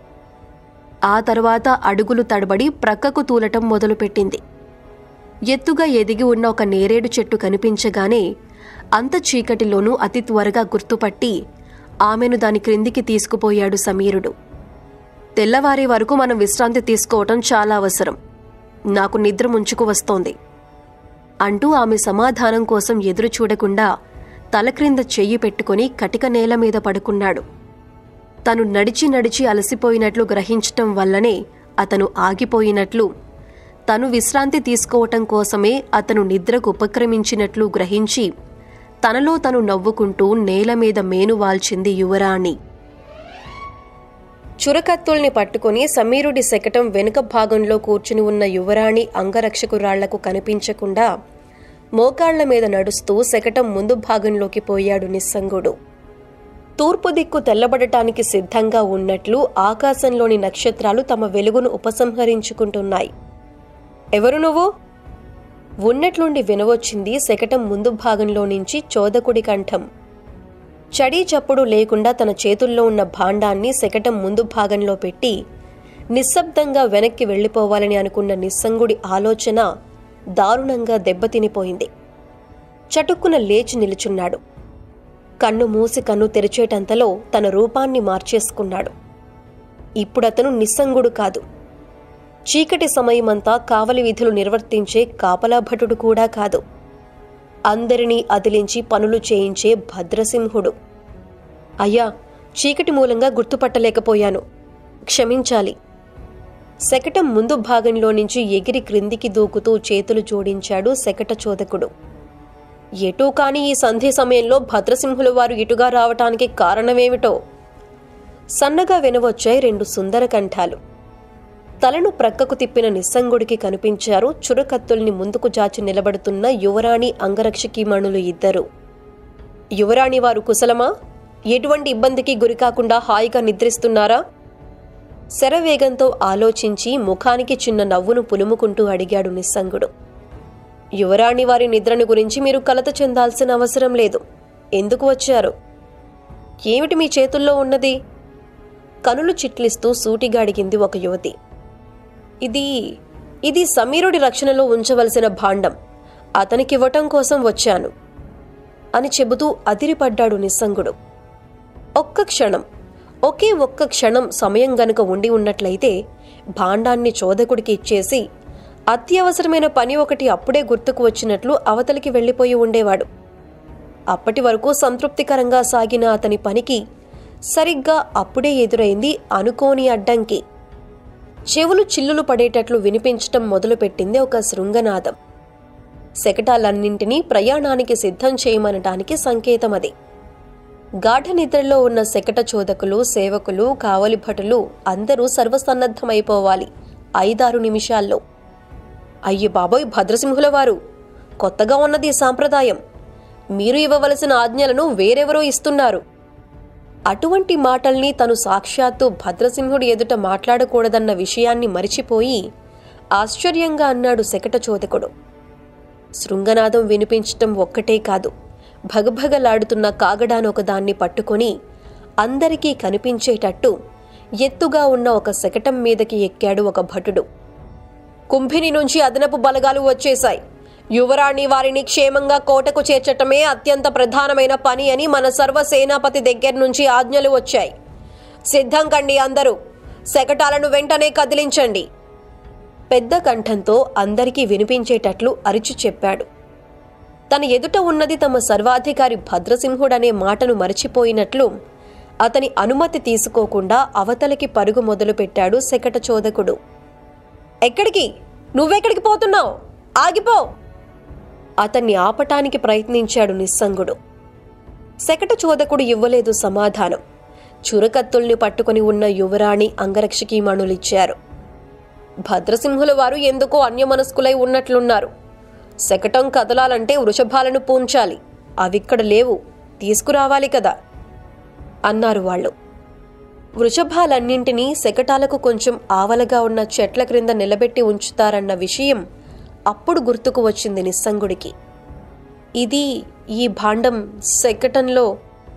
ఆ తర్వాత అడుగులు తడబడి ప్రక్కకు తూలటం మొదలుపెట్టింది ఎత్తుగా ఎదిగి ఉన్న ఒక నేరేడు చెట్టు కనిపించగానే అంత చీకటిలోనూ అతి త్వరగా గుర్తుపట్టి ఆమెను దాని క్రిందికి తీసుకుపోయాడు సమీరుడు తెల్లవారే వరకు మనం విశ్రాంతి తీసుకోవటం చాలా అవసరం నాకు నిద్ర ముంచుకు వస్తోంది అంటూ ఆమె సమాధానం కోసం ఎదురు చూడకుండా తల క్రింద చెయ్యి పెట్టుకుని కటిక నేల మీద పడుకున్నాడు తను నడిచి నడిచి అలసిపోయినట్లు గ్రహించటం వల్లనే అతను ఆగిపోయినట్లు తను విశ్రాంతి తీసుకోవటం కోసమే అతను నిద్రకు ఉపక్రమించినట్లు గ్రహించి తనలో తను నవ్వుకుంటూ నేల మీద మేను వాల్చింది యువరాణి చురకత్తుల్ని పట్టుకుని సమీరుడి శకటం వెనుక భాగంలో కూర్చుని ఉన్న యువరాణి అంగరక్షకురాళ్లకు కనిపించకుండా మోకాళ్ల మీద నడుస్తూ శకటం ముందు భాగంలోకి పోయాడు నిస్సంగుడు తూర్పు దిక్కు తెల్లబడటానికి సిద్ధంగా ఉన్నట్లు ఆకాశంలోని నక్షత్రాలు తమ వెలుగును ఉపసంహరించుకుంటున్నాయి ఎవరు నువ్వు ఉన్నట్లుండి వినవచ్చింది శకటం ముందు భాగంలో నుంచి చోదకుడి కంఠం చడీ చప్పుడు లేకుండా తన చేతుల్లో ఉన్న భాండాన్ని శకటం ముందు భాగంలో పెట్టి నిశ్శబ్దంగా వెనక్కి వెళ్లిపోవాలని అనుకున్న నిస్సంగుడి ఆలోచన దారుణంగా దెబ్బతినిపోయింది చటుక్కున లేచి నిలుచున్నాడు కన్ను మూసి కన్ను తెరిచేటంతలో తన రూపాన్ని మార్చేసుకున్నాడు ఇప్పుడతను నిస్సంగుడు కాదు చీకటి సమయమంతా కావలి విధులు నిర్వర్తించే కాపలా భటుడు కూడా కాదు అందరినీ అదిలించి పనులు చేయించే భద్రసింహుడు అయ్యా చీకటి మూలంగా గుర్తుపట్టలేకపోయాను క్షమించాలి శకటం ముందు భాగంలో నుంచి ఎగిరి క్రిందికి దూకుతూ చేతులు జోడించాడు శకట చోదకుడు ఎటూ కాని ఈ సంధి సమయంలో భద్రసింహుల వారు ఇటుగా రావటానికి కారణమేమిటో సన్నగా వినవచ్చాయి రెండు సుందర కంఠాలు తలను ప్రక్కకు తిప్పిన నిస్సంగుడికి కనిపించారు చురకత్తుల్ని ముందుకు జాచి నిలబడుతున్న యువరాణి అంగరక్షకీమణులు ఇద్దరు యువరాణి వారు కుశలమా ఎటువంటి ఇబ్బందికి గురికాకుండా హాయిగా నిద్రిస్తున్నారా శరవేగంతో ఆలోచించి ముఖానికి చిన్న నవ్వును పులుముకుంటూ అడిగాడు నిస్సంగుడు యువరాణి వారి నిద్రను గురించి మీరు కలత చెందాల్సిన అవసరం లేదు ఎందుకు వచ్చారు ఏమిటి మీ చేతుల్లో ఉన్నది కనులు చిట్లిస్తూ సూటిగా అడిగింది ఒక యువతి ఇది ఇది సమీరుడి రక్షణలో ఉంచవలసిన భాండం అతనికివ్వటం కోసం వచ్చాను అని చెబుతూ అదిరిపడ్డాడు నిస్సంగుడు ఒక్క క్షణం ఒకే ఒక్క క్షణం సమయం గనుక ఉండి ఉన్నట్లయితే భాండాన్ని చోదకుడికి ఇచ్చేసి అత్యవసరమైన పని ఒకటి అప్పుడే గుర్తుకు వచ్చినట్లు అవతలికి వెళ్ళిపోయి ఉండేవాడు అప్పటి వరకు సంతృప్తికరంగా సాగిన అతని పనికి సరిగ్గా అప్పుడే ఎదురైంది అనుకోని అడ్డంకి చెవులు చిల్లులు పడేటట్లు వినిపించటం మొదలుపెట్టింది ఒక శృంగనాదం శకటాలన్నింటినీ ప్రయాణానికి సిద్ధం చేయమనటానికి సంకేతం అది గాఢ నిద్రలో ఉన్న శకట చోదకులు సేవకులు కావలి భటులు అందరూ సర్వసన్నద్ధమైపోవాలి ఐదారు నిమిషాల్లో అయ్యి బాబోయ్ భద్రసింహుల వారు కొత్తగా ఉన్నది ఈ సాంప్రదాయం మీరు ఇవ్వవలసిన ఆజ్ఞలను వేరెవరో ఇస్తున్నారు అటువంటి మాటల్ని తను సాక్షాత్తు భద్రసింహుడి ఎదుట మాట్లాడకూడదన్న విషయాన్ని మరిచిపోయి ఆశ్చర్యంగా అన్నాడు శకట చోదకుడు శృంగనాదం వినిపించటం ఒక్కటే కాదు భగభగలాడుతున్న కాగడాను ఒకదాన్ని పట్టుకొని అందరికీ కనిపించేటట్టు ఎత్తుగా ఉన్న ఒక శకటం మీదకి ఎక్కాడు ఒక భటుడు కుంభిని నుంచి అదనపు బలగాలు వచ్చేశాయి యువరాణి వారిని క్షేమంగా కోటకు చేర్చటమే అత్యంత ప్రధానమైన పని అని మన సర్వసేనాపతి దగ్గర నుంచి ఆజ్ఞలు వచ్చాయి సిద్ధం కండి అందరూ శకటాలను వెంటనే కదిలించండి పెద్ద కంఠంతో అందరికీ వినిపించేటట్లు అరిచి చెప్పాడు తన ఎదుట ఉన్నది తమ సర్వాధికారి భద్రసింహుడనే మాటను మరచిపోయినట్లు అతని అనుమతి తీసుకోకుండా అవతలికి పరుగు మొదలుపెట్టాడు శకట చోదకుడు ఎక్కడికి నువ్వెక్కడికి పోతున్నావు ఆగిపో అతన్ని ఆపటానికి ప్రయత్నించాడు నిస్సంగుడు శకట చోదకుడు ఇవ్వలేదు సమాధానం చురకత్తుల్ని పట్టుకుని ఉన్న యువరాణి అంగరక్షకీమణులిచ్చారు భద్రసింహుల వారు ఎందుకో అన్యమనస్కులై ఉన్నట్లున్నారు శకటం కదలాలంటే వృషభాలను పూంచాలి అవిక్కడ లేవు తీసుకురావాలి కదా అన్నారు వాళ్ళు వృషభాలన్నింటినీ శకటాలకు కొంచెం ఆవలగా ఉన్న చెట్ల క్రింద నిలబెట్టి ఉంచుతారన్న విషయం అప్పుడు గుర్తుకు వచ్చింది నిస్సంగుడికి ఇది ఈ భాండం శకటంలో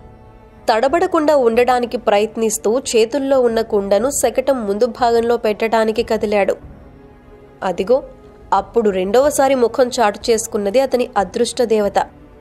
తడబడకుండా ఉండడానికి ప్రయత్నిస్తూ చేతుల్లో ఉన్న కుండను శకటం ముందు భాగంలో పెట్టడానికి కదిలాడు అదిగో అప్పుడు రెండవసారి ముఖం చాటు చేసుకున్నది అతని అదృష్ట దేవత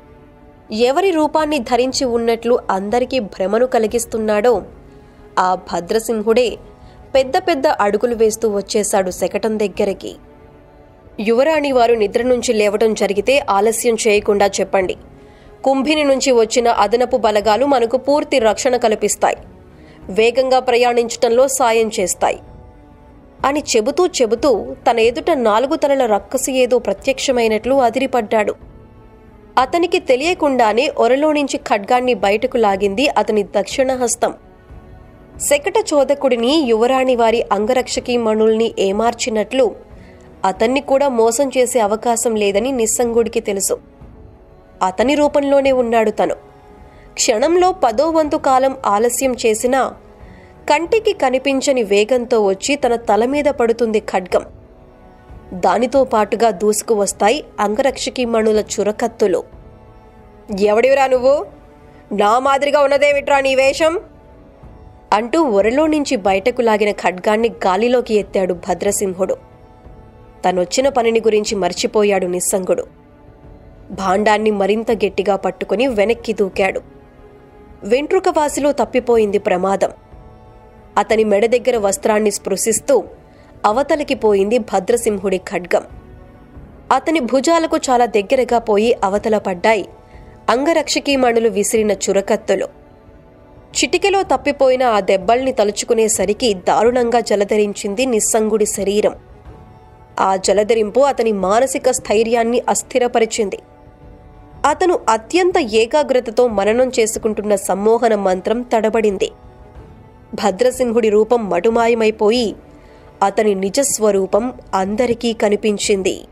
ఎవరి రూపాన్ని ధరించి ఉన్నట్లు అందరికీ భ్రమను కలిగిస్తున్నాడో ఆ భద్రసింహుడే పెద్ద పెద్ద అడుగులు వేస్తూ వచ్చేశాడు శకటం దగ్గరికి యువరాణి వారు నిద్ర నుంచి లేవటం జరిగితే ఆలస్యం చేయకుండా చెప్పండి కుంభిని నుంచి వచ్చిన అదనపు బలగాలు మనకు పూర్తి రక్షణ కల్పిస్తాయి వేగంగా ప్రయాణించటంలో సాయం చేస్తాయి అని చెబుతూ చెబుతూ తన ఎదుట నాలుగు తలల రక్కసి ఏదో ప్రత్యక్షమైనట్లు అదిరిపడ్డాడు అతనికి తెలియకుండానే ఒరలో నుంచి ఖడ్గాన్ని బయటకు లాగింది అతని దక్షిణ హస్తం శకట చోదకుడిని యువరాణి వారి అంగరక్షకి మణుల్ని ఏమార్చినట్లు అతన్ని కూడా మోసం చేసే అవకాశం లేదని నిస్సంగుడికి తెలుసు అతని రూపంలోనే ఉన్నాడు తను క్షణంలో పదో వంతు కాలం ఆలస్యం చేసినా కంటికి కనిపించని వేగంతో వచ్చి తన తల మీద పడుతుంది ఖడ్గం దానితో పాటుగా దూసుకు వస్తాయి అంగరక్షకి మణుల చురకత్తులు ఎవడివిరా నువ్వు నా మాదిరిగా ఉన్నదేమిట్రా నీ వేషం అంటూ ఒరలో నుంచి బయటకు లాగిన ఖడ్గాన్ని గాలిలోకి ఎత్తాడు భద్రసింహుడు తనొచ్చిన పనిని గురించి మర్చిపోయాడు నిస్సంగుడు భాండాన్ని మరింత గట్టిగా పట్టుకుని వెనక్కి దూకాడు వెంట్రుక వాసిలో తప్పిపోయింది ప్రమాదం అతని మెడ దగ్గర వస్త్రాన్ని స్పృశిస్తూ అవతలికి పోయింది భద్రసింహుడి ఖడ్గం అతని భుజాలకు చాలా దగ్గరగా పోయి అవతల పడ్డాయి అంగరక్షకీమణులు విసిరిన చురకత్తులు చిటికెలో తప్పిపోయిన ఆ దెబ్బల్ని తలుచుకునేసరికి దారుణంగా జలధరించింది నిస్సంగుడి శరీరం ఆ జలధరింపు అతని మానసిక స్థైర్యాన్ని అస్థిరపరిచింది అతను అత్యంత ఏకాగ్రతతో మననం చేసుకుంటున్న సమ్మోహన మంత్రం తడబడింది భద్రసింహుడి రూపం మటుమాయమైపోయి అతని నిజస్వరూపం అందరికీ కనిపించింది